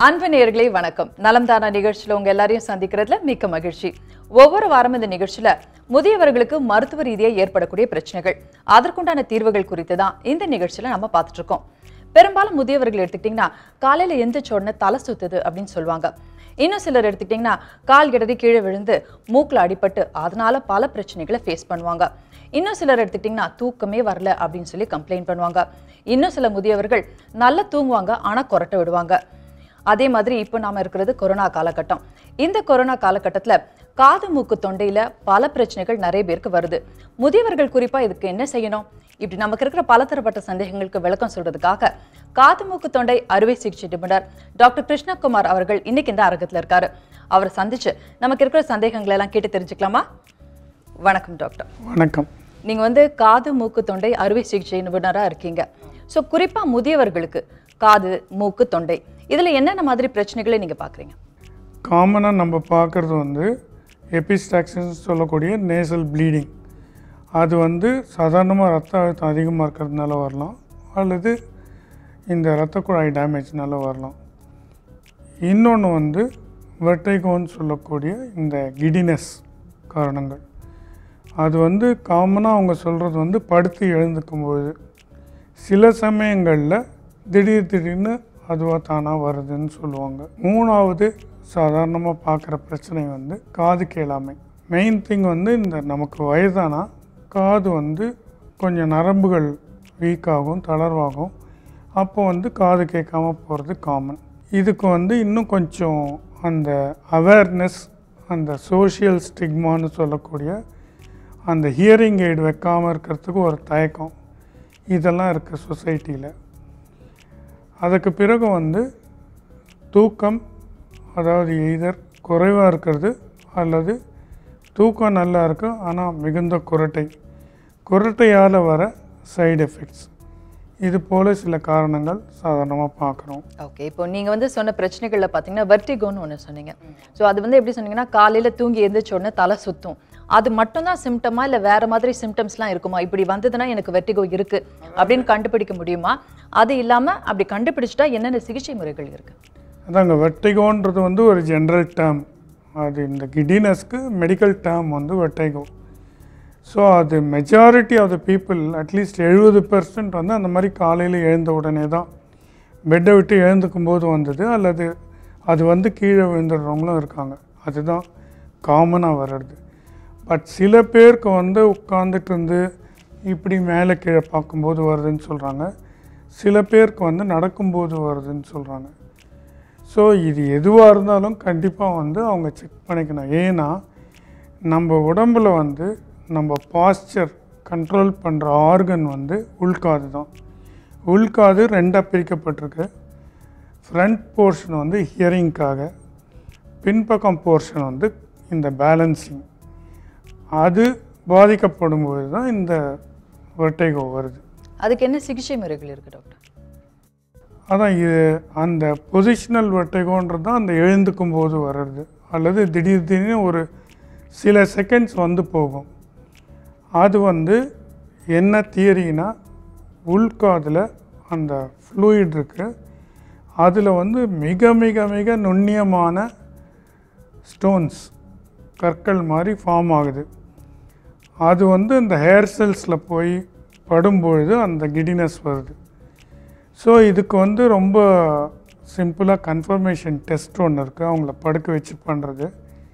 அன்பு நேயர்களே வணக்கம் நலம் தானா நிகழ்ச்சியில உங்க எல்லாரையும் சந்திக்கிறதுல மிக்க மகிழ்ச்சி ஒவ்வொரு வாரம் இந்த நிகழ்ச்சியில முதியவர்களுக்கு மருத்துவ ரீதியாக ஏற்படக்கூடிய பிரச்சனைகள் அதற்குண்டான தீர்வுகள் குறித்து தான் இந்த நிகழ்ச்சியில நம்ம பார்த்துட்டு இருக்கோம் பெரும்பாலும் முதியவர்கள் எடுத்துக்கிட்டிங்கன்னா காலையில எந்திரிச்ச உடனே தலை சுத்துது அப்படின்னு சொல்லுவாங்க இன்னும் சிலர் எடுத்துக்கிட்டிங்கன்னா கால் இடறி கீழே விழுந்து மூக்கில் அடிபட்டு அதனால பல பிரச்சனைகளை ஃபேஸ் பண்ணுவாங்க இன்னும் சிலர் எடுத்துக்கிட்டிங்கன்னா தூக்கமே வரல அப்படின்னு சொல்லி கம்ப்ளைண்ட் பண்ணுவாங்க இன்னும் சில முதியவர்கள் நல்லா தூங்குவாங்க ஆனால் கொரட்டை விடுவாங்க அதே மாதிரி இப்போ நாம இருக்கிறது கொரோனா காலகட்டம் இந்த கொரோனா காலகட்டத்துல காது மூக்கு தொண்டையில பல பிரச்சனைகள் நிறைய பேருக்கு வருது முதியவர்கள் குறிப்பா இதுக்கு என்ன செய்யணும் இப்படி நமக்கு இருக்கிற பலதரப்பட்ட சந்தேகங்களுக்கு விளக்கம் சொல்றதுக்காக காது மூக்கு தொண்டை அறுவை சிகிச்சை நிபுணர் டாக்டர் கிருஷ்ணகுமார் அவர்கள் இன்னைக்கு இந்த அரங்கத்துல இருக்காரு அவரை சந்திச்சு நமக்கு இருக்கிற சந்தேகங்களை எல்லாம் கேட்டு தெரிஞ்சுக்கலாமா வணக்கம் டாக்டர் வணக்கம் நீங்க வந்து காது மூக்கு தொண்டை அறுவை சிகிச்சை நிபுணரா இருக்கீங்க ஸோ குறிப்பா முதியவர்களுக்கு காது மூக்கு தொண்டை இதுல என்னென்ன மாதிரி பிரச்சனைகளை நீங்க பாக்குறீங்க காமனாக நம்ம பார்க்குறது வந்து எபிஸ்டாக்சிஸ் சொல்லக்கூடிய நேசல் ப்ளீடிங் அது வந்து சாதாரணமாக ரத்த அழுத்தம் அதிகமாக இருக்கிறதுனால வரலாம் அல்லது இந்த இரத்த குழாய் டேமேஜ்னால வரலாம் இன்னொன்று வந்து வெட்டைகோன்னு சொல்லக்கூடிய இந்த கிடினஸ் காரணங்கள் அது வந்து காமனாக அவங்க சொல்கிறது வந்து படுத்து எழுந்துக்கும் பொழுது சில சமயங்களில் திடீர் திடீர்னு அதுவாக தானாக வருதுன்னு சொல்லுவாங்க மூணாவது சாதாரணமாக பார்க்குற பிரச்சனை வந்து காது கேளாமை மெயின் திங் வந்து இந்த நமக்கு வயதானா காது வந்து கொஞ்சம் நரம்புகள் வீக் ஆகும் தளர்வாகும் அப்போ வந்து காது கேட்காம போகிறது காமன் இதுக்கு வந்து இன்னும் கொஞ்சம் அந்த அவேர்னஸ் அந்த சோஷியல் ஸ்டிக்மான்னு சொல்லக்கூடிய அந்த ஹியரிங் எய்டு வைக்காமல் இருக்கிறதுக்கு ஒரு தயக்கம் இதெல்லாம் இருக்குது சொசைட்டியில் அதுக்கு பிறகு வந்து தூக்கம் அதாவது எய்தர் குறைவாக இருக்கிறது அல்லது தூக்கம் நல்லா இருக்கும் ஆனால் மிகுந்த குரட்டை குரட்டையால் வர சைடு எஃபெக்ட்ஸ் இது போல் சில காரணங்கள் சாதாரணமாக பார்க்குறோம் ஓகே இப்போ நீங்க வந்து சொன்ன பிரச்சனைகள்ல பாத்தீங்கன்னா வெர்டிகோன்னு ஒன்று சொன்னீங்க ஸோ அது வந்து எப்படி சொன்னீங்கன்னா காலையில தூங்கி எந்திரிச்ச உடனே தலை சுத்தும் அது மட்டும்தான் சிம்டமா இல்ல வேற மாதிரி சிம்டம்ஸ்லாம் இருக்குமா இப்படி வந்ததுன்னா எனக்கு வெர்டிகோ இருக்கு அப்படின்னு கண்டுபிடிக்க முடியுமா அது இல்லாம அப்படி கண்டுபிடிச்சிட்டா என்னென்ன சிகிச்சை முறைகள் இருக்கு அதாங்க வெட்டைகோன்றது வந்து ஒரு ஜென்ரல் டேர்ம் அது இந்த கிடினஸ்க்கு மெடிக்கல் டேர்ம் வந்து வெட்டைகோ ஸோ அது மெஜாரிட்டி ஆஃப் த பீப்புள் அட்லீஸ்ட் எழுபது பெர்சன்ட் வந்து அந்த மாதிரி காலையில் எழுந்த உடனே தான் பெட்டை விட்டு எழுந்துக்கும் போது வந்தது அல்லது அது வந்து கீழே விழுந்துடுறவங்களும் இருக்காங்க அதுதான் காமனாக வர்றது பட் சில பேருக்கு வந்து உட்காந்துட்டு இருந்து இப்படி மேலே கீழே பார்க்கும்போது வருதுன்னு சொல்கிறாங்க சில பேருக்கு வந்து நடக்கும்போது வருதுன்னு சொல்கிறாங்க ஸோ இது எதுவாக இருந்தாலும் கண்டிப்பாக வந்து அவங்க செக் பண்ணிக்கணும் ஏன்னா நம்ம உடம்புல வந்து நம்ம பாஸ்சர் கண்ட்ரோல் பண்ணுற ஆர்கன் வந்து உள்காது தான் உள்காது ரெண்டாக பிரிக்கப்பட்டிருக்கு ஃப்ரண்ட் போர்ஷன் வந்து ஹியரிங்க்காக பின்பக்கம் போர்ஷன் வந்து இந்த பேலன்சிங் அது பாதிக்கப்படும் போது தான் இந்த வெர்டைகோ வருது அதுக்கு என்ன சிகிச்சை முறைகள் இருக்கு டாக்டர் அதான் இது அந்த பொசிஷனல் வெர்டைகோன்றது தான் அந்த எழுந்துக்கும் போது வர்றது அல்லது திடீர் திடீர்னு ஒரு சில செகண்ட்ஸ் வந்து போகும் அது வந்து என்ன தியரினா உள்காதில் அந்த ஃப்ளூயிட் இருக்கு அதில் வந்து மிக மிக மிக நுண்ணியமான ஸ்டோன்ஸ் கற்கள் மாதிரி ஃபார்ம் ஆகுது அது வந்து இந்த ஹேர் செல்ஸில் போய் படும்பொழுது அந்த கிடினஸ் வருது ஸோ இதுக்கு வந்து ரொம்ப சிம்பிளாக கன்ஃபர்மேஷன் டெஸ்ட் ஒன்று இருக்குது அவங்கள படுக்க வச்சு பண்ணுறது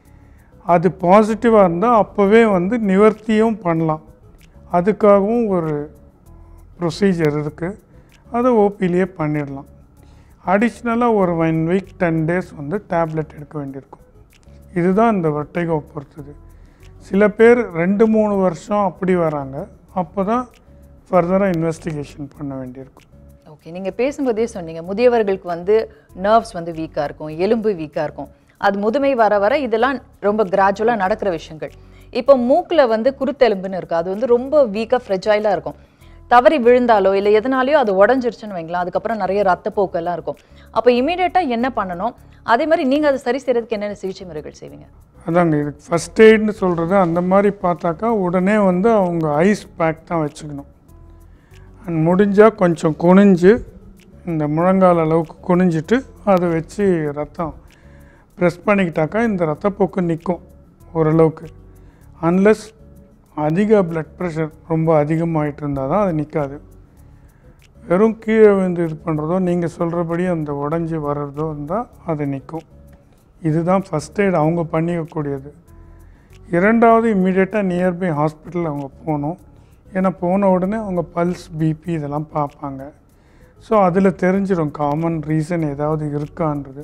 அது பாசிட்டிவாக இருந்தால் அப்போவே வந்து நிவர்த்தியும் பண்ணலாம் அதுக்காகவும் ஒரு ப்ரொசீஜர் இருக்குது அதை ஓபிலேயே பண்ணிடலாம் அடிஷ்னலாக ஒரு ஒன் வீக் டென் டேஸ் வந்து டேப்லெட் எடுக்க வேண்டியிருக்கும் இதுதான் இந்த வெட்டைகோ பொறுத்தது சில பேர் ரெண்டு மூணு வருஷம் அப்படி வராங்க அப்போ தான் ஃபர்தராக இன்வெஸ்டிகேஷன் பண்ண வேண்டியிருக்கும் ஓகே நீங்க பேசும்போதே சொன்னீங்க முதியவர்களுக்கு வந்து நர்வ்ஸ் வந்து வீக்கா இருக்கும் எலும்பு வீக்கா இருக்கும் அது முதுமை வர வர இதெல்லாம் ரொம்ப கிராஜுவலா நடக்கிற விஷயங்கள் இப்போ மூக்குல வந்து குருத்தெலும்புன்னு இருக்கு அது வந்து ரொம்ப வீக்கா ஃப்ரெஜைலா இருக்கும் தவறி விழுந்தாலோ இல்லை எதனாலயோ அது உடஞ்சிருச்சுன்னு வைங்களேன் அதுக்கப்புறம் நிறைய ரத்தப்போக்கு எல்லாம் இருக்கும் அப்போ இமீடியட்டா என்ன பண்ணணும் அதே மாதிரி நீங்க அதை சரி செய்யறதுக்கு என்னென்ன சிகிச்சை முறைகள் செய்வீங்க அதாங்க இதுக்கு ஃபஸ்ட் எய்ட்னு சொல்கிறது அந்த மாதிரி பார்த்தாக்கா உடனே வந்து அவங்க ஐஸ் பேக் தான் வச்சுக்கணும் அண்ட் முடிஞ்சால் கொஞ்சம் குனிஞ்சு இந்த முழங்கால் அளவுக்கு குனிஞ்சிட்டு அதை வச்சு ரத்தம் ப்ரெஸ் பண்ணிக்கிட்டாக்கா இந்த ரத்தப்போக்கு நிற்கும் ஓரளவுக்கு அன்லஸ் அதிக blood ப்ரெஷர் ரொம்ப அதிகமாகிட்டு இருந்தால் தான் அது நிற்காது வெறும் கீழே விழுந்து இது பண்ணுறதோ நீங்கள் சொல்கிறபடி அந்த உடஞ்சி வர்றதோ இருந்தால் அது நிற்கும் இதுதான் ஃபஸ்ட் எய்ட் அவங்க பண்ணிக்கக்கூடியது இரண்டாவது இம்மிடியேட்டாக நியர்பை ஹாஸ்பிட்டல் அவங்க போகணும் ஏன்னா போன உடனே அவங்க பல்ஸ் பிபி இதெல்லாம் பார்ப்பாங்க ஸோ அதில் தெரிஞ்சிடும் காமன் ரீசன் ஏதாவது இருக்கான்றது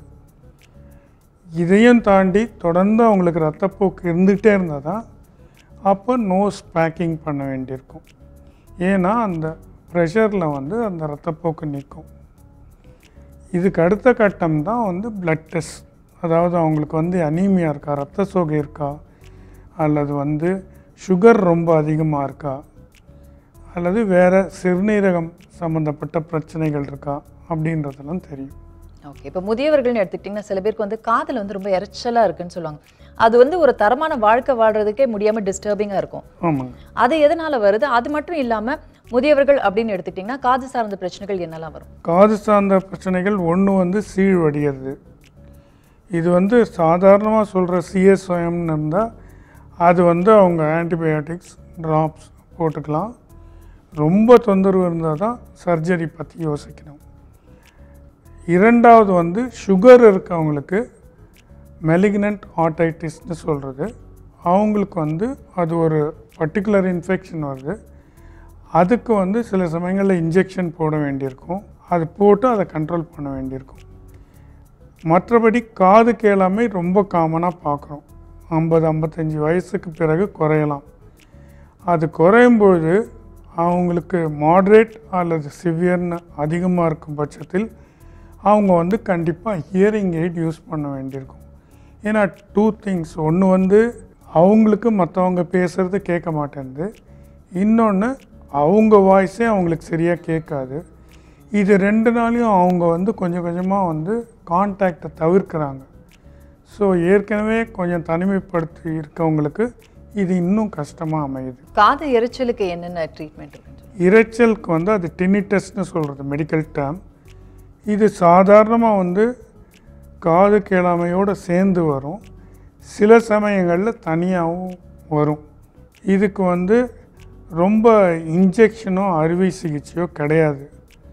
இதையும் தாண்டி தொடர்ந்து அவங்களுக்கு ரத்தப்போக்கு இருந்துகிட்டே இருந்தால் தான் அப்போ நோஸ் பேக்கிங் பண்ண வேண்டியிருக்கும் ஏன்னா அந்த ப்ரெஷரில் வந்து அந்த ரத்தப்போக்கு நிற்கும் இதுக்கு அடுத்த கட்டம் தான் வந்து பிளட் டெஸ்ட் அதாவது அவங்களுக்கு வந்து அனீமியா இருக்கா ரத்த சோகை இருக்கா அல்லது வந்து சுகர் ரொம்ப அதிகமாக இருக்கா அல்லது வேறு சிறுநீரகம் சம்மந்தப்பட்ட பிரச்சனைகள் இருக்கா அப்படின்றதெல்லாம் தெரியும் ஓகே இப்போ முதியவர்கள்னு எடுத்துக்கிட்டிங்கன்னா சில பேருக்கு வந்து காதில் வந்து ரொம்ப இரைச்சலாக இருக்குன்னு சொல்லுவாங்க அது வந்து ஒரு தரமான வாழ்க்கை வாழ்றதுக்கே முடியாமல் டிஸ்டர்பிங்காக இருக்கும் ஆமாங்க அது எதனால வருது அது மட்டும் இல்லாமல் முதியவர்கள் அப்படின்னு எடுத்துக்கிட்டிங்கன்னா காது சார்ந்த பிரச்சனைகள் என்னெல்லாம் வரும் காது சார்ந்த பிரச்சனைகள் ஒன்று வந்து சீழ்வடிகிறது இது வந்து சாதாரணமாக சொல்கிற சிஎஸ்ஓஎம்னு இருந்தால் அது வந்து அவங்க ஆன்டிபயோட்டிக்ஸ் ட்ராப்ஸ் போட்டுக்கலாம் ரொம்ப தொந்தரவு இருந்தால் தான் சர்ஜரி பற்றி யோசிக்கணும் இரண்டாவது வந்து சுகர் இருக்கவங்களுக்கு மெலிக்னன்ட் ஆர்டைட்டிஸ்னு சொல்கிறது அவங்களுக்கு வந்து அது ஒரு பர்டிகுலர் இன்ஃபெக்ஷன் வருது அதுக்கு வந்து சில சமயங்களில் இன்ஜெக்ஷன் போட வேண்டியிருக்கும் அது போட்டு அதை கண்ட்ரோல் பண்ண வேண்டியிருக்கும் மற்றபடி காது கேளாமை ரொம்ப காமனாக பார்க்குறோம் ஐம்பது ஐம்பத்தஞ்சு வயசுக்கு பிறகு குறையலாம் அது குறையும் பொழுது அவங்களுக்கு மாட்ரேட் அல்லது சிவியர்னு அதிகமாக இருக்கும் பட்சத்தில் அவங்க வந்து கண்டிப்பாக ஹியரிங் எய்ட் யூஸ் பண்ண வேண்டியிருக்கும் ஏன்னா டூ திங்ஸ் ஒன்று வந்து அவங்களுக்கு மற்றவங்க பேசுகிறது கேட்க மாட்டேங்குது இன்னொன்று அவங்க வாய்ஸே அவங்களுக்கு சரியாக கேட்காது இது ரெண்டு நாளையும் அவங்க வந்து கொஞ்சம் கொஞ்சமாக வந்து கான்டாக்டை தவிர்க்கிறாங்க ஸோ ஏற்கனவே கொஞ்சம் தனிமைப்படுத்தி இருக்கவங்களுக்கு இது இன்னும் கஷ்டமாக அமையுது காது எரிச்சலுக்கு என்னென்ன ட்ரீட்மெண்ட் இருக்குன்னு சொல்லுங்க. இரைச்சலுக்கு வந்து அது டினிட்டஸ்னு சொல்கிறது மெடிக்கல் டேர்ம் இது சாதாரணமாக வந்து காது கேளாமையோடு சேர்ந்து வரும் சில சமயங்களில் தனியாகவும் வரும் இதுக்கு வந்து ரொம்ப இன்ஜெக்ஷனோ அறுவை சிகிச்சையோ கிடையாது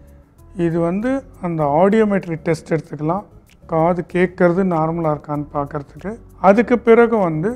இது வந்து அந்த ஆடியோமெட்ரி டெஸ்ட் எடுத்துக்கலாம் காது கேட்கறது நார்மலாக இருக்கான்னு பார்க்கறதுக்கு அதுக்கு பிறகு வந்து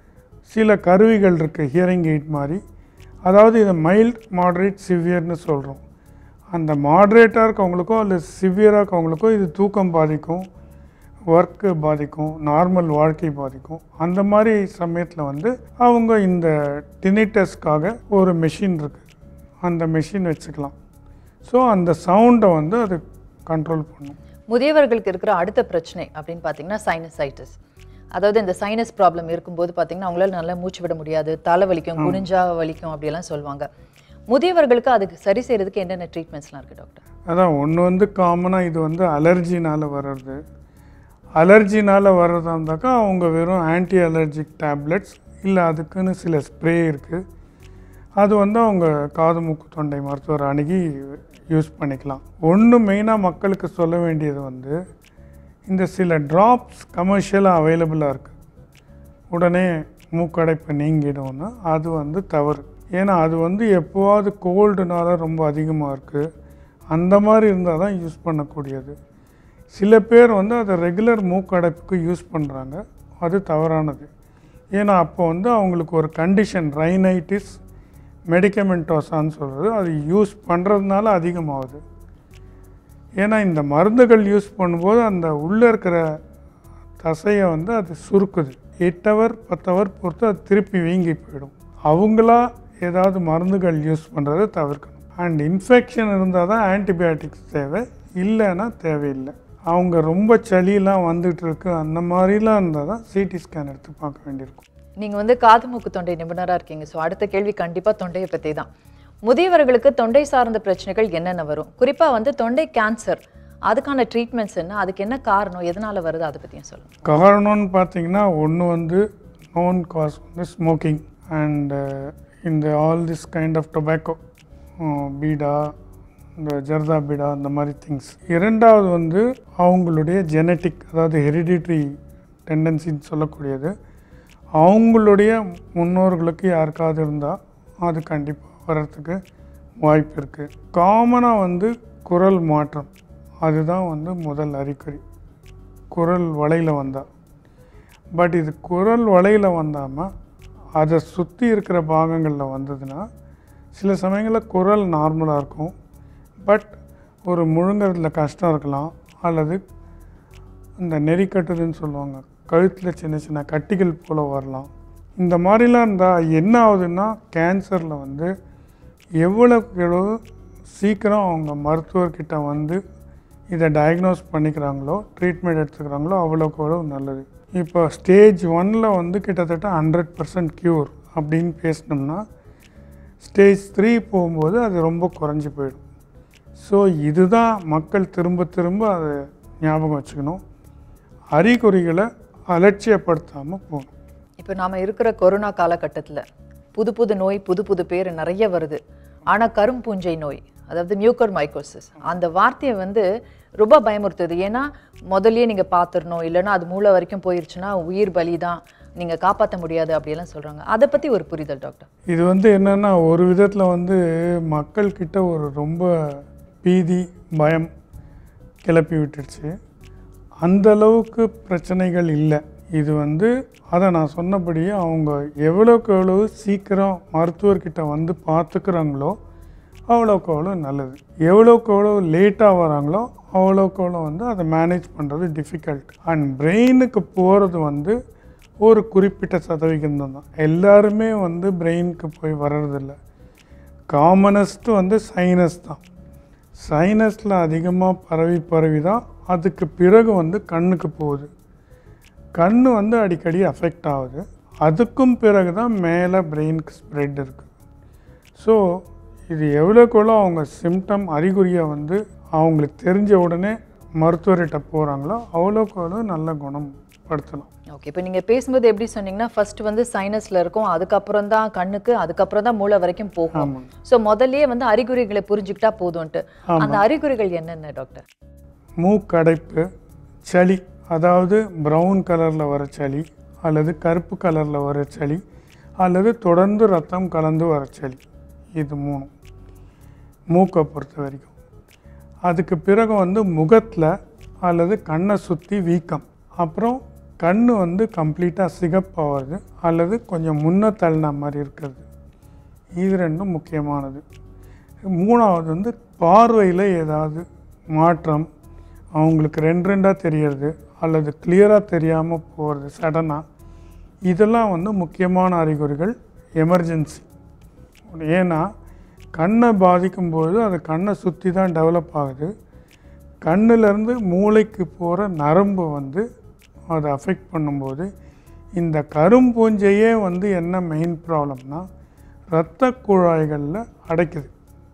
சில கருவிகள் இருக்குது ஹியரிங் எய்ட் மாதிரி அதாவது இதை மைல்ட் மாட்ரேட் சிவியர்னு சொல்கிறோம் அந்த மாட்ரேட்டாக இருக்கவங்களுக்கோ இல்லை சிவியராக இருக்கவங்களுக்கோ இது தூக்கம் பாதிக்கும் ஒர்க்கு பாதிக்கும் நார்மல் வாழ்க்கை பாதிக்கும் அந்த மாதிரி சமயத்தில் வந்து அவங்க இந்த டினிட்டஸ்க்காக ஒரு மெஷின் இருக்குது அந்த மெஷின் வச்சுக்கலாம் ஸோ அந்த சவுண்டை வந்து அது கண்ட்ரோல் பண்ணும் முதியவர்களுக்கு இருக்கிற அடுத்த பிரச்சனை அப்படின்னு பார்த்தீங்கன்னா சைனசைட்டிஸ் அதாவது இந்த சைனஸ் ப்ராப்ளம் இருக்கும்போது பார்த்தீங்கன்னா அவங்களால நல்லா மூச்சு விட முடியாது தலை வலிக்கும் குனிஞ்சா வலிக்கும் அப்படியெல்லாம் சொல்லுவாங்க முதியவர்களுக்கு அதுக்கு சரி செய்யறதுக்கு என்னென்ன ட்ரீட்மெண்ட்ஸ்லாம் இருக்கு டாக்டர் அதான் ஒன்று வந்து காமனாக இது வந்து அலர்ஜினால் வர்றது அலர்ஜினால் வர்றதா இருந்தாக்கா அவங்க வெறும் ஆன்டி அலர்ஜிக் டேப்லெட்ஸ் இல்லை அதுக்குன்னு சில ஸ்ப்ரே இருக்குது அது வந்து அவங்க காது மூக்கு தொண்டை மருத்துவர் அணுகி யூஸ் பண்ணிக்கலாம் ஒன்று மெயினாக மக்களுக்கு சொல்ல வேண்டியது வந்து இந்த சில ட்ராப்ஸ் கமர்ஷியலாக அவைலபிளாக இருக்குது உடனே மூக்கடைப்பு நீங்கிடும்னு அது வந்து தவறு ஏன்னா அது வந்து எப்போவாவது கோல்டுனால ரொம்ப அதிகமாக இருக்குது அந்த மாதிரி இருந்தால் தான் யூஸ் பண்ணக்கூடியது சில பேர் வந்து அதை ரெகுலர் மூக்கடைப்புக்கு யூஸ் பண்ணுறாங்க அது தவறானது ஏன்னா அப்போ வந்து அவங்களுக்கு ஒரு கண்டிஷன் ரைனைட்டிஸ் மெடிக்கமெண்டோசான்னு சொல்கிறது அது யூஸ் பண்ணுறதுனால அதிகமாகுது ஏன்னா இந்த மருந்துகள் யூஸ் பண்ணும்போது அந்த உள்ளே இருக்கிற தசையை வந்து அது சுருக்குது எட்டு ஹவர் பத்து ஹவர் பொறுத்து அது திருப்பி வீங்கி போயிடும் அவங்களா ஏதாவது மருந்துகள் யூஸ் பண்ணுறதை தவிர்க்கணும் அண்ட் இன்ஃபெக்ஷன் இருந்தால் தான் ஆன்டிபயோட்டிக்ஸ் தேவை இல்லைன்னா தேவையில்லை அவங்க ரொம்ப சளியெல்லாம் வந்துட்டு இருக்கு அந்த மாதிரிலாம் இருந்தால் தான் சிடி ஸ்கேன் எடுத்து பார்க்க வேண்டியிருக்கும் நீங்க வந்து காது மூக்கு தொண்டை நிபுணரா இருக்கீங்க ஸோ அடுத்த கேள்வி கண்டிப்பா தொண்டையை பத்தி தான் முதியவர்களுக்கு தொண்டை சார்ந்த பிரச்சனைகள் என்னென்ன வரும் குறிப்பா வந்து தொண்டை கேன்சர் அதுக்கான ட்ரீட்மெண்ட்ஸ் என்ன அதுக்கு என்ன காரணம் எதனால வருது அதை பத்தியும் சொல்லுங்க காரணம்னு பார்த்தீங்கன்னா ஒன்று வந்து நோன் காஸ் வந்து ஸ்மோக்கிங் அண்ட் இந்த all this kind of tobacco பீடா இந்த ஜர்தாபிடா அந்த மாதிரி திங்ஸ் இரண்டாவது வந்து அவங்களுடைய ஜெனட்டிக் அதாவது ஹெரிடிட்ரி டெண்டன்சின்னு சொல்லக்கூடியது அவங்களுடைய முன்னோர்களுக்கு யாருக்காவது இருந்தால் அது கண்டிப்பாக வர்றதுக்கு வாய்ப்பு இருக்குது காமனாக வந்து குரல் மாற்றம் அதுதான் வந்து முதல் அறிகுறி குரல் வலையில் வந்தால் பட் இது குரல் வலையில் வந்தாமல் அதை சுற்றி இருக்கிற பாகங்களில் வந்ததுன்னா சில சமயங்களில் குரல் நார்மலாக இருக்கும் பட் ஒரு முழுங்குறதுல கஷ்டம் இருக்கலாம் அல்லது இந்த நெறிக்கட்டுதுன்னு சொல்லுவாங்க கழுத்தில் சின்ன சின்ன கட்டிகள் போல் வரலாம் இந்த மாதிரிலாம் இருந்தால் என்ன ஆகுதுன்னா கேன்சரில் வந்து எவ்வளோக்கு எவ்வளோ சீக்கிரம் அவங்க மருத்துவர்கிட்ட வந்து இதை டயக்னோஸ் பண்ணிக்கிறாங்களோ ட்ரீட்மெண்ட் எடுத்துக்கிறாங்களோ அவ்வளோக்கு அவ்வளோ நல்லது இப்போ ஸ்டேஜ் ஒன்னில் வந்து கிட்டத்தட்ட ஹண்ட்ரட் பர்சன்ட் க்யூர் அப்படின்னு பேசினோம்னா ஸ்டேஜ் த்ரீ போகும்போது அது ரொம்ப குறைஞ்சி போயிடும் ஸோ இதுதான் மக்கள் திரும்ப திரும்ப அதை ஞாபகம் வச்சுக்கணும் அறிகுறிகளை அலட்சியப்படுத்தாமல் போகணும் இப்போ நாம இருக்கிற கொரோனா காலகட்டத்துல புது புது நோய் புது புது பேர் நிறைய வருது ஆனா கரும்பூஞ்சை நோய் அதாவது மியூக்கர் மைக்கோசிஸ் அந்த வார்த்தையை வந்து ரொம்ப பயமுறுத்துது ஏன்னா முதல்லயே நீங்க பார்த்துடணும் இல்லைன்னா அது மூளை வரைக்கும் போயிருச்சுன்னா உயிர் பலி தான் நீங்க காப்பாற்ற முடியாது அப்படியெல்லாம் சொல்றாங்க அதை பத்தி ஒரு புரிதல் டாக்டர் இது வந்து என்னென்னா ஒரு விதத்தில் வந்து மக்கள்கிட்ட ஒரு ரொம்ப பீதி பயம் கிளப்பி விட்டுடுச்சு அந்த அளவுக்கு பிரச்சனைகள் இல்லை இது வந்து அதை நான் சொன்னபடியே அவங்க எவ்வளோக்கு எவ்வளோ சீக்கிரம் மருத்துவர்கிட்ட வந்து பார்த்துக்கிறாங்களோ அவ்வளோக்கு அவ்வளோ நல்லது எவ்வளோக்கு எவ்வளோ லேட்டாக வராங்களோ அவ்வளோக்கு அவ்வளோ வந்து அதை மேனேஜ் பண்ணுறது டிஃபிகல்ட் அண்ட் பிரெயினுக்கு போகிறது வந்து ஒரு குறிப்பிட்ட சதவிகிதம் தான் எல்லாருமே வந்து பிரெயினுக்கு போய் வர்றதில்ல காமனஸ்ட் வந்து சைனஸ் தான் சைனஸில் அதிகமாக பரவி பரவி தான் அதுக்கு பிறகு வந்து கண்ணுக்கு போகுது கண் வந்து அடிக்கடி அஃபெக்ட் ஆகுது அதுக்கும் பிறகு தான் மேலே பிரெயினுக்கு ஸ்ப்ரெட் இருக்குது ஸோ இது எவ்வளோக்கு எவ்வளோ அவங்க சிம்டம் அறிகுறியை வந்து அவங்களுக்கு தெரிஞ்ச உடனே மருத்துவர்கிட்ட போகிறாங்களோ அவ்வளோக்கு அவ்வளோ நல்ல குணப்படுத்தலாம் ஓகே இப்போ நீங்க பேசும்போது எப்படி சொன்னீங்கன்னா ஃபர்ஸ்ட் வந்து சைனஸ்ல இருக்கும் அதுக்கப்புறம் தான் கண்ணுக்கு அதுக்கப்புறம் தான் மூளை வரைக்கும் போகும் ஆமாங்க ஸோ முதல்லயே வந்து அறிகுறிகளை புரிஞ்சுக்கிட்டா போதும்ட்டு ஆமாம். அந்த அறிகுறிகள் என்னென்ன டாக்டர் மூக்கடைப்பு சளி அதாவது ப்ரௌன் கலரில் வர சளி அல்லது கருப்பு கலரில் வர சளி அல்லது தொடர்ந்து ரத்தம் கலந்து வர சளி இது மூணும் மூக்கை பொறுத்த வரைக்கும் அதுக்கு பிறகு வந்து முகத்தில் அல்லது கண்ணை சுற்றி வீக்கம் அப்புறம் கண் வந்து கம்ப்ளீட்டாக சிகப்பாகிறது அல்லது கொஞ்சம் முன்ன தள்ளின மாதிரி இருக்கிறது இது ரெண்டும் முக்கியமானது மூணாவது வந்து பார்வையில் ஏதாவது மாற்றம் அவங்களுக்கு ரெண்டு ரெண்டாக தெரியறது அல்லது கிளியராக தெரியாமல் போகிறது சடனாக இதெல்லாம் வந்து முக்கியமான அறிகுறிகள் எமர்ஜென்சி ஏன்னா கண்ணை பாதிக்கும்போது அது கண்ணை சுற்றி தான் டெவலப் ஆகுது கண்ணிலேருந்து மூளைக்கு போகிற நரம்பு வந்து அதை அஃபெக்ட் பண்ணும்போது இந்த கரும்பூஞ்சையே வந்து என்ன மெயின் ப்ராப்ளம்னா இரத்த குழாய்களில் அடைக்குது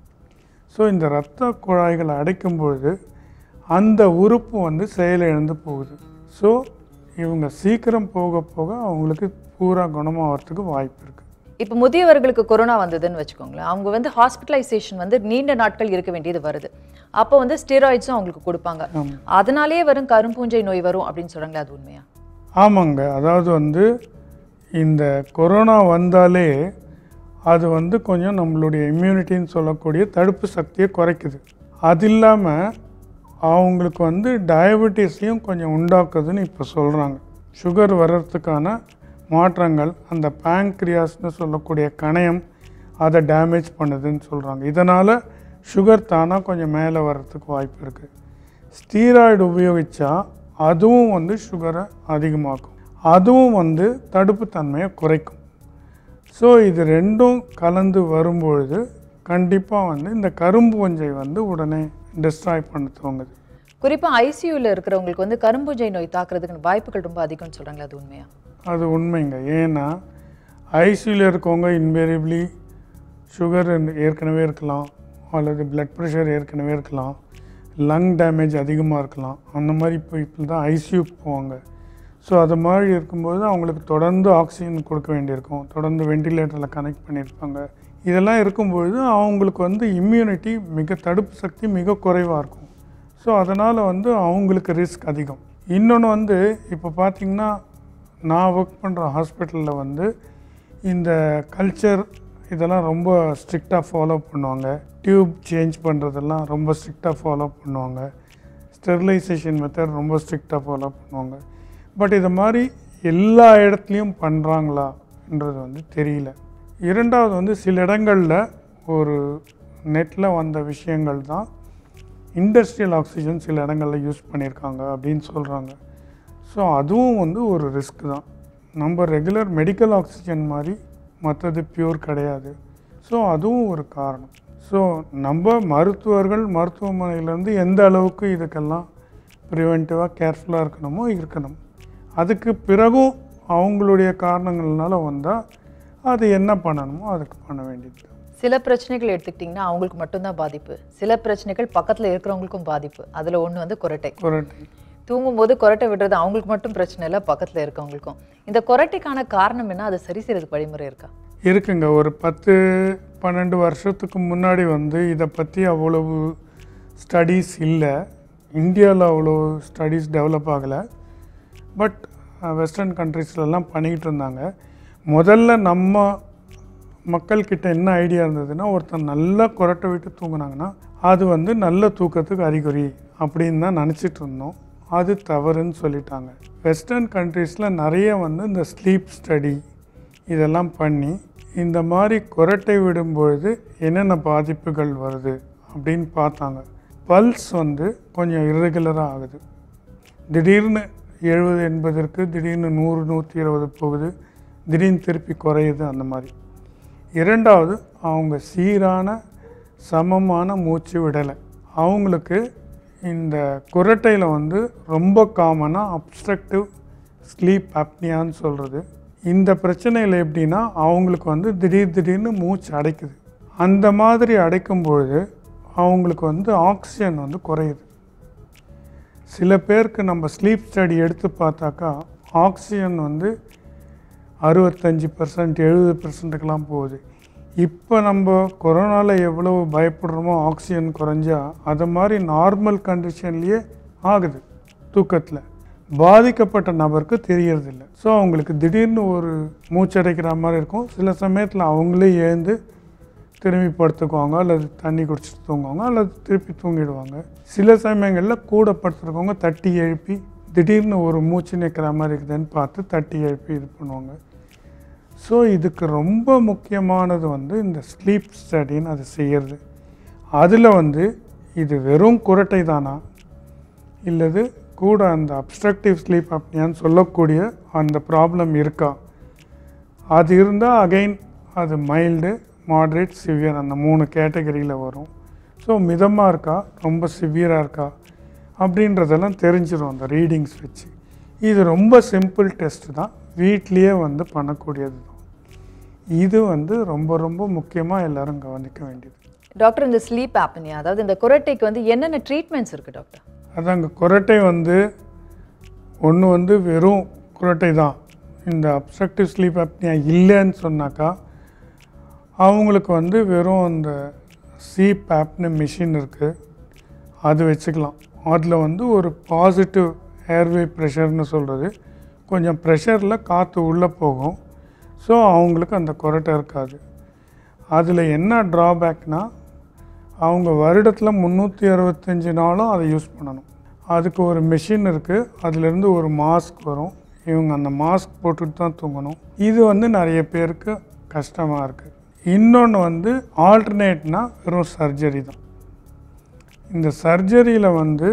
ஸோ இந்த இரத்த குழாய்களை அடைக்கும் பொழுது அந்த உறுப்பு வந்து செயலிழந்து போகுது ஸோ இவங்க சீக்கிரம் போக போக அவங்களுக்கு பூரா குணமாகறதுக்கு வாய்ப்பு இருக்குது இப்போ முதியவர்களுக்கு கொரோனா வந்ததுன்னு வச்சுக்கோங்களேன் அவங்க வந்து ஹாஸ்பிட்டலைசேஷன் வந்து நீண்ட நாட்கள் இருக்க வேண்டியது வருது அப்போ வந்து ஸ்டீராய்ட்ஸும் அவங்களுக்கு கொடுப்பாங்க ஆமாம் அதனாலேயே வரும் கரும்பூஞ்சை நோய் வரும் அப்படின்னு சொல்றாங்களே அது உண்மையா ஆமாங்க அதாவது வந்து இந்த கொரோனா வந்தாலே அது வந்து கொஞ்சம் நம்மளுடைய இம்யூனிட்டின்னு சொல்லக்கூடிய தடுப்பு சக்தியை குறைக்குது அது இல்லாமல் அவங்களுக்கு வந்து டயபெட்டிஸையும் கொஞ்சம் உண்டாக்குதுன்னு இப்போ சொல்கிறாங்க சுகர் வர்றதுக்கான மாற்றங்கள் அந்த பேங்க்ரியாஸ்னு சொல்லக்கூடிய கணையம் அதை டேமேஜ் பண்ணுதுன்னு சொல்கிறாங்க இதனால் சுகர் தானாக கொஞ்சம் மேலே வர்றதுக்கு வாய்ப்பு இருக்குது ஸ்டீராய்டு உபயோகித்தா அதுவும் வந்து சுகரை அதிகமாக்கும் அதுவும் வந்து தடுப்புத்தன்மையை குறைக்கும் ஸோ இது ரெண்டும் கலந்து வரும்பொழுது கண்டிப்பாக வந்து இந்த கரும்பு வஞ்சை வந்து உடனே டிஸ்ட்ராய் பண்ண துவங்குது குறிப்பா ஐசியூல இருக்கிறவங்களுக்கு வந்து கரும்பூஞ்சை நோய் தாக்குறதுக்கு வாய்ப்புகள் ரொம்ப அதிகம்னு சொல்றாங்களே அது உண்மையா அது உண்மைங்க ஏன்னா ஐசியூவில் இருக்கவங்க இன்வேரியபிளி சுகர் ஏற்கனவே இருக்கலாம் அல்லது பிளட் ப்ரெஷர் ஏற்கனவே இருக்கலாம் லங் டேமேஜ் அதிகமாக இருக்கலாம் அந்த மாதிரி பீப்புள் தான் ஐசியூக்கு போவாங்க ஸோ அது மாதிரி இருக்கும்போது அவங்களுக்கு தொடர்ந்து ஆக்சிஜன் கொடுக்க வேண்டியிருக்கும் தொடர்ந்து வெண்டிலேட்டரில் கனெக்ட் பண்ணியிருப்பாங்க இதெல்லாம் இருக்கும்பொழுது அவங்களுக்கு வந்து இம்யூனிட்டி மிக தடுப்பு சக்தி மிக குறைவாக இருக்கும் ஸோ அதனால் வந்து அவங்களுக்கு ரிஸ்க் அதிகம் இன்னொன்று வந்து இப்போ பார்த்திங்கன்னா நான் ஒர்க் பண்ணுற ஹாஸ்பிட்டலில் வந்து இந்த கல்ச்சர் இதெல்லாம் ரொம்ப ஸ்ட்ரிக்டாக ஃபாலோ பண்ணுவாங்க டியூப் சேஞ்ச் பண்ணுறதெல்லாம் ரொம்ப ஸ்ட்ரிக்டாக ஃபாலோ பண்ணுவாங்க ஸ்டெரிலைசேஷன் மெத்தட் ரொம்ப ஸ்ட்ரிக்டாக ஃபாலோ பண்ணுவாங்க பட் இது மாதிரி எல்லா இடத்துலையும் பண்ணுறாங்களான்றது வந்து தெரியல இரண்டாவது வந்து சில இடங்களில் ஒரு நெட்டில் வந்த விஷயங்கள் தான் இண்டஸ்ட்ரியல் ஆக்சிஜன் சில இடங்களில் யூஸ் பண்ணியிருக்காங்க அப்படின்னு சொல்கிறாங்க ஸோ அதுவும் வந்து ஒரு ரிஸ்க் தான் நம்ம ரெகுலர் மெடிக்கல் ஆக்சிஜன் மாதிரி மற்றது பியூர் கிடையாது ஸோ அதுவும் ஒரு காரணம் ஸோ நம்ம மருத்துவர்கள் மருத்துவமனையிலேருந்து எந்த அளவுக்கு இதுக்கெல்லாம் ப்ரிவென்டிவாக கேர்ஃபுல்லாக இருக்கணுமோ இருக்கணும் அதுக்கு பிறகும் அவங்களுடைய காரணங்கள்னால வந்தால் அது என்ன பண்ணணுமோ அதுக்கு பண்ண வேண்டியது சில பிரச்சனைகள் எடுத்துக்கிட்டிங்கன்னா அவங்களுக்கு மட்டும்தான் பாதிப்பு சில பிரச்சனைகள் பக்கத்தில் இருக்கிறவங்களுக்கும் பாதிப்பு அதில் ஒன்று வந்து குரட்டை கொரட்டை தூங்கும்போது கொரட்டை விடுறது அவங்களுக்கு மட்டும் பிரச்சனை இல்லை பக்கத்தில் இருக்கவங்களுக்கும் இந்த கொரட்டைக்கான காரணம் என்ன அதை சரி செய்யறதுக்கு வழிமுறை இருக்கா இருக்குங்க ஒரு பத்து பன்னெண்டு வருஷத்துக்கு முன்னாடி வந்து இதை பற்றி அவ்வளவு ஸ்டடீஸ் இல்லை இந்தியாவில் அவ்வளோ ஸ்டடீஸ் டெவலப் ஆகலை பட் வெஸ்டர்ன் கண்ட்ரீஸ்லலாம் பண்ணிக்கிட்டு இருந்தாங்க முதல்ல நம்ம மக்கள்கிட்ட என்ன ஐடியா இருந்ததுன்னா ஒருத்தன் நல்லா குரட்டை விட்டு தூங்குனாங்கன்னா அது வந்து நல்ல தூக்கத்துக்கு அறிகுறி அப்படின்னு தான் நினச்சிட்டு இருந்தோம் அது தவறுன்னு சொல்லிட்டாங்க வெஸ்டர்ன் கண்ட்ரீஸில் நிறைய வந்து இந்த ஸ்லீப் ஸ்டடி இதெல்லாம் பண்ணி இந்த மாதிரி குரட்டை விடும்பொழுது என்னென்ன பாதிப்புகள் வருது அப்படின்னு பார்த்தாங்க பல்ஸ் வந்து கொஞ்சம் இர்ரெகுலராக ஆகுது திடீர்னு எழுபது எண்பதற்கு திடீர்னு நூறு நூற்றி இருபது போகுது திடீர்னு திருப்பி குறையுது அந்த மாதிரி இரண்டாவது அவங்க சீரான சமமான மூச்சு விடலை அவங்களுக்கு இந்த குரட்டையில் வந்து ரொம்ப காமனாக அப்ஸ்ட்ரக்டிவ் ஸ்லீப் அப்னியான்னு சொல்கிறது இந்த பிரச்சனையில் எப்படின்னா அவங்களுக்கு வந்து திடீர் திடீர்னு மூச்சு அடைக்குது அந்த மாதிரி அடைக்கும் பொழுது அவங்களுக்கு வந்து ஆக்சிஜன் வந்து குறையுது சில பேருக்கு நம்ம ஸ்லீப் ஸ்டடி எடுத்து பார்த்தாக்கா ஆக்சிஜன் வந்து அறுபத்தஞ்சி பர்சன்ட் எழுபது பர்சன்ட்டுக்கெலாம் போகுது இப்போ நம்ம கொரோனாவில் எவ்வளோ பயப்படுறோமோ ஆக்சிஜன் குறைஞ்சா அது மாதிரி நார்மல் கண்டிஷன்லேயே ஆகுது தூக்கத்தில் பாதிக்கப்பட்ட நபருக்கு தெரியறதில்ல ஸோ அவங்களுக்கு திடீர்னு ஒரு மூச்சடைக்கிற மாதிரி இருக்கும் சில சமயத்தில் அவங்களே எழுந்து திரும்பி படுத்துக்குவாங்க அல்லது தண்ணி குடிச்சிட்டு தூங்குவாங்க அல்லது திருப்பி தூங்கிடுவாங்க சில சமயங்களில் கூட படுத்துருக்கவங்க தட்டி எழுப்பி திடீர்னு ஒரு மூச்சு நிற்கிற மாதிரி இருக்குதுன்னு பார்த்து தட்டி எழுப்பி இது பண்ணுவாங்க ஸோ இதுக்கு ரொம்ப முக்கியமானது வந்து இந்த ஸ்லீப் ஸ்டடின்னு அது செய்கிறது அதில் வந்து இது வெறும் குரட்டை தானா இல்லது கூட அந்த அப்ஸ்ட்ரக்டிவ் ஸ்லீப் அப்னியான்னு சொல்லக்கூடிய அந்த ப்ராப்ளம் இருக்கா அது இருந்தால் அகைன் அது மைல்டு மாட்ரேட் சிவியர் அந்த மூணு கேட்டகரியில் வரும் ஸோ மிதமாக இருக்கா ரொம்ப சிவியராக இருக்கா அப்படின்றதெல்லாம் தெரிஞ்சிடும் அந்த ரீடிங்ஸ் வச்சு இது ரொம்ப சிம்பிள் டெஸ்ட் தான் வீட்லேயே வந்து பண்ணக்கூடியது தான் இது வந்து ரொம்ப ரொம்ப முக்கியமாக எல்லாரும் கவனிக்க வேண்டியது டாக்டர் இந்த ஸ்லீப் ஆப்னியா அதாவது இந்த குரட்டைக்கு வந்து என்னென்ன ட்ரீட்மெண்ட்ஸ் இருக்கு டாக்டர் அதாங்க குரட்டை வந்து ஒன்று வந்து வெறும் குரட்டை தான் இந்த அப்ஸ்ட்ரக்டிவ் ஸ்லீப் அப்னியா இல்லைன்னு சொன்னாக்கா அவங்களுக்கு வந்து வெறும் அந்த சீப் ஆப்னு மிஷின் இருக்குது அது வச்சுக்கலாம் அதில் வந்து ஒரு பாசிட்டிவ் ஏர்வே ப்ரெஷர்னு சொல்கிறது கொஞ்சம் ப்ரெஷரில் காற்று உள்ளே போகும் ஸோ அவங்களுக்கு அந்த குரட்டை இருக்காது அதில் என்ன ட்ராபேக்னால் அவங்க வருடத்தில் முந்நூற்றி அறுபத்தஞ்சு நாளும் அதை யூஸ் பண்ணணும் அதுக்கு ஒரு மெஷின் இருக்குது அதுலேருந்து ஒரு மாஸ்க் வரும் இவங்க அந்த மாஸ்க் போட்டுட்டு தான் தூங்கணும் இது வந்து நிறைய பேருக்கு கஷ்டமாக இருக்குது இன்னொன்று வந்து ஆல்டர்னேட்னா வெறும் சர்ஜரி தான் இந்த சர்ஜரியில் வந்து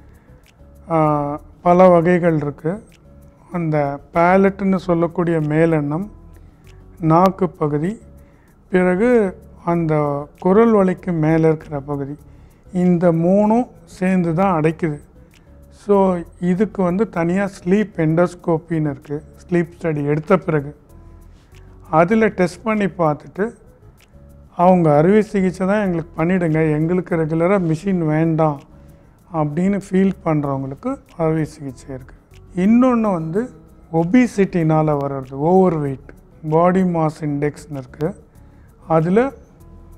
ஆஹ், பல வகைகள் இருக்குது அந்த பேலட்டுன்னு சொல்லக்கூடிய மேலெண்ணம் நாக்கு பகுதி பிறகு அந்த குரல் வலைக்கு மேலே இருக்கிற பகுதி இந்த மூணும் சேர்ந்து தான் அடைக்குது ஸோ இதுக்கு வந்து தனியாக ஸ்லீப் எண்டோஸ்கோப்பின்னு இருக்குது ஸ்லீப் ஸ்டடி எடுத்த பிறகு அதில் டெஸ்ட் பண்ணி பார்த்துட்டு அவங்க அறுவை சிகிச்சை தான் எங்களுக்கு பண்ணிவிடுங்க எங்களுக்கு ரெகுலராக மிஷின் வேண்டாம் அப்படின்னு ஃபீல் பண்ணுறவங்களுக்கு அறுவை சிகிச்சை இருக்குது இன்னொன்று வந்து ஒபிசிட்டினால் வர்றது ஓவர் வெயிட் பாடி மாஸ் இண்டெக்ஸ்னு இருக்குது அதில்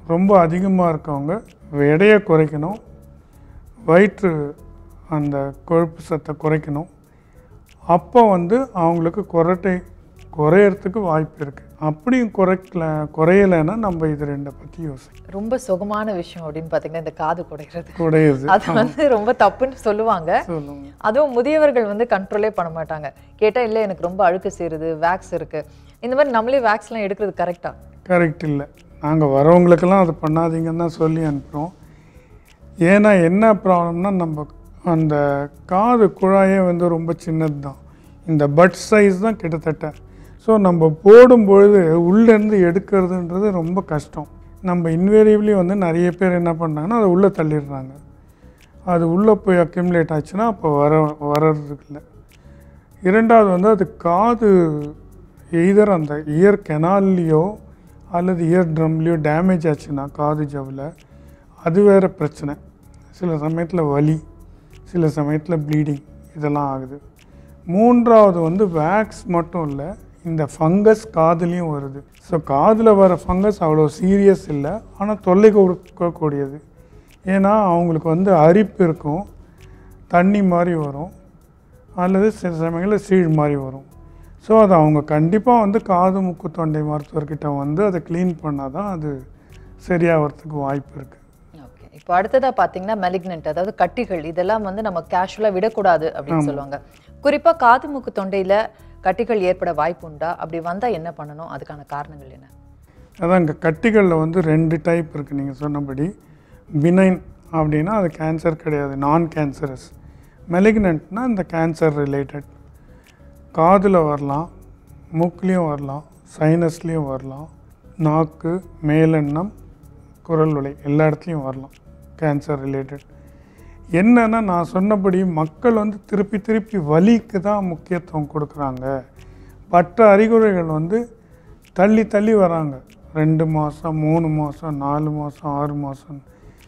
ரொம்ப அதிகமாக இருக்கவங்க எடையை குறைக்கணும் வயிற்று அந்த கொழுப்பு சத்தை குறைக்கணும் அப்போ வந்து அவங்களுக்கு குரட்டை குறையறதுக்கு வாய்ப்பு இருக்குது அப்படியும் குறைக்கல குறையலைன்னா நம்ம இது ரெண்டை பற்றி யோசிக்கணும் ரொம்ப சுகமான விஷயம் அப்படின்னு பார்த்தீங்கன்னா இந்த காது குடைகிறது குறையுது அது வந்து ரொம்ப தப்புன்னு சொல்லுவாங்க சொல்லுங்க அதுவும் முதியவர்கள் வந்து கண்ட்ரோலே பண்ண மாட்டாங்க கேட்டால் இல்லை எனக்கு ரொம்ப அழுக்கு சேருது வேக்ஸ் இருக்கு இந்த மாதிரி நம்மளே வேக்ஸ்லாம் எடுக்கிறது கரெக்டா கரெக்ட் இல்லை நாங்கள் வரவங்களுக்கெல்லாம் அதை பண்ணாதீங்கன்னு தான் சொல்லி அனுப்புகிறோம் ஏன்னா என்ன ப்ராப்ளம்னா நம்ம அந்த காது குழாயே வந்து ரொம்ப சின்னது தான் இந்த பட் சைஸ் தான் கிட்டத்தட்ட ஸோ நம்ம போடும்பொழுது உள்ளேருந்து எடுக்கிறதுன்றது ரொம்ப கஷ்டம் நம்ம இன்வேரியபிளி வந்து நிறைய பேர் என்ன பண்ணுறாங்கன்னா அதை உள்ளே தள்ளிடுறாங்க அது உள்ளே போய் அக்யூமுலேட் ஆச்சுன்னா அப்போ வர வர்றதுக்கு இல்லை இரண்டாவது வந்து அது காது எய்தர் அந்த இயர் கெனால்லையோ அல்லது இயர் ட்ரம்லேயோ டேமேஜ் ஆச்சுன்னா காது ஜவ்வில் அது வேறு பிரச்சனை சில சமயத்தில் வலி சில சமயத்தில் ப்ளீடிங் இதெல்லாம் ஆகுது மூன்றாவது வந்து வேக்ஸ் மட்டும் இல்லை இந்த ஃபங்கஸ் காதுலேயும் வருது ஸோ காதில் வர ஃபங்கஸ் அவ்வளோ சீரியஸ் இல்லை ஆனால் தொல்லை கொடுக்கக்கூடியது ஏன்னா அவங்களுக்கு வந்து அரிப்பு இருக்கும் தண்ணி மாதிரி வரும் அல்லது சில சமயங்களில் சீழ் மாதிரி வரும் ஸோ அது அவங்க கண்டிப்பாக வந்து காது மூக்கு தொண்டை மருத்துவர்கிட்ட வந்து அதை க்ளீன் பண்ணால் தான் அது சரியாகிறதுக்கு வாய்ப்பு இருக்குது ஓகே இப்போ அடுத்ததா பார்த்தீங்கன்னா மெலிக்னன்ட் அதாவது கட்டிகள் இதெல்லாம் வந்து நம்ம கேஷுவலாக விடக்கூடாது அப்படின்னு சொல்லுவாங்க குறிப்பா காது மூக்கு தொண்டையில கட்டிகள் ஏற்பட வாய்ப்பு உண்டா அப்படி வந்தா என்ன பண்ணணும் அதுக்கான காரணங்கள் என்ன அதான் இங்கே கட்டிகளில் வந்து ரெண்டு டைப் இருக்குது நீங்கள் சொன்னபடி பினைன் அப்படின்னா அது கேன்சர் கிடையாது நான் கேன்சரஸ் மெலிக்னன்ட்னா இந்த கேன்சர் ரிலேட்டட் காதில் வரலாம் மூக்குலேயும் வரலாம் சைனஸ்லேயும் வரலாம் நாக்கு மேலெண்ணம் குரல் வலை எல்லா இடத்துலையும் வரலாம் கேன்சர் ரிலேட்டட் என்னன்னா நான் சொன்னபடி மக்கள் வந்து திருப்பி திருப்பி வலிக்கு தான் முக்கியத்துவம் கொடுக்குறாங்க மற்ற அறிகுறிகள் வந்து தள்ளி தள்ளி வராங்க ரெண்டு மாதம் மூணு மாதம் நாலு மாதம் ஆறு மாதம்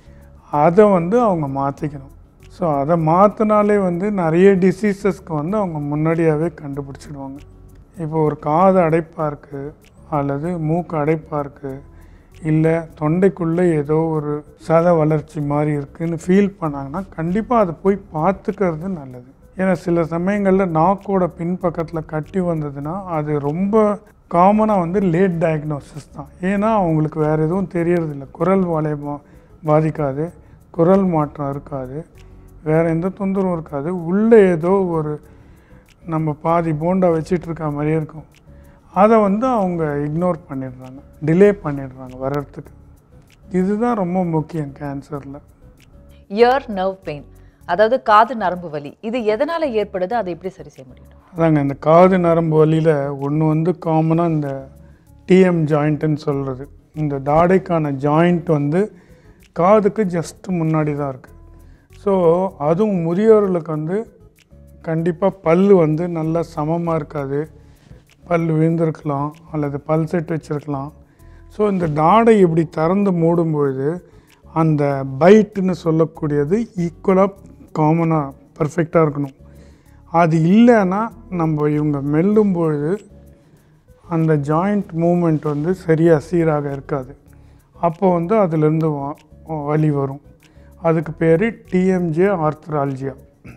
அதை வந்து அவங்க மாற்றிக்கணும் ஸோ அதை மாற்றினாலே வந்து நிறைய டிசீசஸ்க்கு வந்து அவங்க முன்னாடியாகவே கண்டுபிடிச்சிடுவாங்க இப்போ ஒரு காது அடைப்பாக இருக்குது அல்லது மூக்கு அடைப்பாக இருக்குது இல்லை தொண்டைக்குள்ளே ஏதோ ஒரு சத வளர்ச்சி மாதிரி இருக்குன்னு ஃபீல் பண்ணாங்கன்னா கண்டிப்பாக அதை போய் பார்த்துக்கிறது நல்லது ஏன்னா சில சமயங்களில் நாக்கோட பின்பக்கத்தில் கட்டி வந்ததுன்னா அது ரொம்ப காமனாக வந்து லேட் டயக்னோசிஸ் தான் ஏன்னா அவங்களுக்கு வேறு எதுவும் தெரியறதில்ல குரல் வாலை பா- பாதிக்காது குரல் மாற்றம் இருக்காது வேறு எந்த தொந்தரவும் இருக்காது உள்ளே ஏதோ ஒரு நம்ம பாதி போண்டா வச்சிட்டு இருக்க மாதிரியே இருக்கும் அதை வந்து அவங்க இக்னோர் பண்ணிடுறாங்க டிலே பண்ணிடுறாங்க வர்றதுக்கு இதுதான் ரொம்ப முக்கியம் கேன்சரில் இயர் நர்வ் பெயின் அதாவது காது நரம்பு வலி இது எதனால ஏற்படுது அதை எப்படி சரி செய்ய முடியும் அதாங்க இந்த காது நரம்பு வலியில் ஒன்று வந்து காமனாக இந்த டிஎம் ஜாயிண்ட்டுன்னு சொல்கிறது இந்த தாடைக்கான ஜாயிண்ட் வந்து காதுக்கு ஜஸ்ட் முன்னாடி தான் இருக்குது ஸோ அதுவும் முதியோர்களுக்கு வந்து கண்டிப்பாக பல் வந்து நல்லா சமமாக இருக்காது பல் விழுந்திருக்கலாம் அல்லது பல் செட் வச்சுருக்கலாம் ஸோ இந்த தாடை இப்படி திறந்து மூடும்பொழுது அந்த பைட்டுன்னு சொல்லக்கூடியது ஈக்குவலாக காமனாக பர்ஃபெக்டாக இருக்கணும் அது இல்லைன்னா நம்ம இவங்க மெல்லும் பொழுது அந்த ஜாயிண்ட் மூமெண்ட் வந்து சரியாக சீராக இருக்காது அப்போ வந்து அதுலேருந்து வ- வலி வரும் அதுக்கு பேர் டிஎம்ஜே ஆர்த்தரால்ஜியா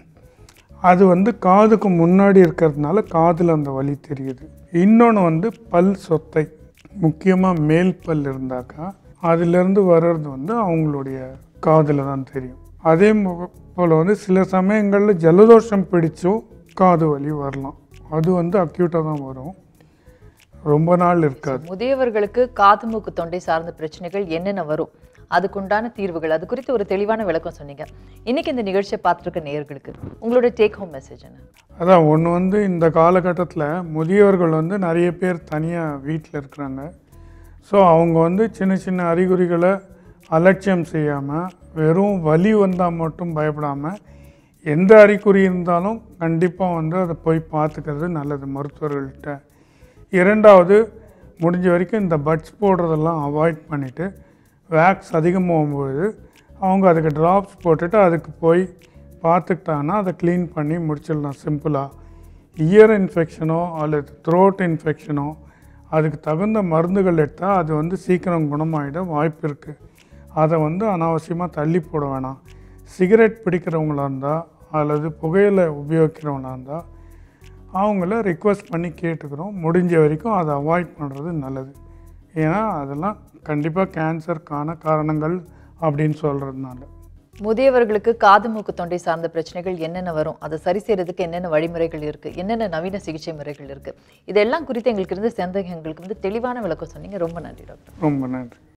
அது வந்து காதுக்கு முன்னாடி இருக்கிறதுனால காதில் அந்த வலி தெரியுது இன்னொன்று வந்து பல் சொத்தை முக்கியமாக மேல் பல் இருந்தாக்கா அதிலிருந்து வர்றது வந்து அவங்களுடைய காதில் தான் தெரியும் அதே போல் வந்து சில சமயங்களில் ஜலதோஷம் பிடிச்சும் காது வலி வரலாம் அது வந்து அக்யூட்டாக தான் வரும் ரொம்ப நாள் இருக்காது முதியவர்களுக்கு காது மூக்கு தொண்டை சார்ந்த பிரச்சனைகள் என்னென்ன வரும் அதுக்குண்டான தீர்வுகள் அது குறித்து ஒரு தெளிவான விளக்கம் சொன்னீங்க இன்னைக்கு இந்த நிகழ்ச்சியை பார்த்துருக்க நேயர்களுக்கு உங்களோட டேக் ஹோம் மெசேஜ் என்ன அதான் ஒன்று வந்து இந்த காலகட்டத்தில் முதியவர்கள் வந்து நிறைய பேர் தனியாக வீட்டில் இருக்கிறாங்க ஸோ அவங்க வந்து சின்ன சின்ன அறிகுறிகளை அலட்சியம் செய்யாமல் வெறும் வலி வந்தால் மட்டும் பயப்படாமல் எந்த அறிகுறி இருந்தாலும் கண்டிப்பாக வந்து அதை போய் பார்த்துக்கிறது நல்லது மருத்துவர்கள்ட்ட இரண்டாவது முடிஞ்ச வரைக்கும் இந்த பட்ஸ் போடுறதெல்லாம் அவாய்ட் பண்ணிவிட்டு வேக்ஸ் அதிகமாகும்பொழுது அவங்க அதுக்கு ட்ராப்ஸ் போட்டுட்டு அதுக்கு போய் பார்த்துக்கிட்டாங்கன்னா அதை க்ளீன் பண்ணி முடிச்சிடலாம் சிம்பிளாக இயர் இன்ஃபெக்ஷனோ அல்லது த்ரோட் இன்ஃபெக்ஷனோ அதுக்கு தகுந்த மருந்துகள் எடுத்தால் அது வந்து சீக்கிரம் குணமாயிட வாய்ப்பு இருக்குது அதை வந்து அனாவசியமாக தள்ளி போட வேணாம் சிகரெட் பிடிக்கிறவங்களா இருந்தால் அல்லது புகையிலை உபயோகிக்கிறவங்களா இருந்தால் அவங்கள ரிக்வெஸ்ட் பண்ணி கேட்டுக்கிறோம் முடிஞ்ச வரைக்கும் அதை அவாய்ட் பண்ணுறது நல்லது ஏன்னா அதெல்லாம் கண்டிப்பாக கேன்சருக்கான காரணங்கள் அப்படின்னு சொல்கிறதுனால முதியவர்களுக்கு காது மூக்கு தொண்டை சார்ந்த பிரச்சனைகள் என்னென்ன வரும் அதை சரி செய்யறதுக்கு என்னென்ன வழிமுறைகள் இருக்கு என்னென்ன நவீன சிகிச்சை முறைகள் இருக்கு இதெல்லாம் குறித்து எங்களுக்கு இருந்த சந்தேகங்களுக்கு வந்து தெளிவான விளக்கம் சொன்னீங்க ரொம்ப நன்றி டாக்டர் ரொம்ப நன்றி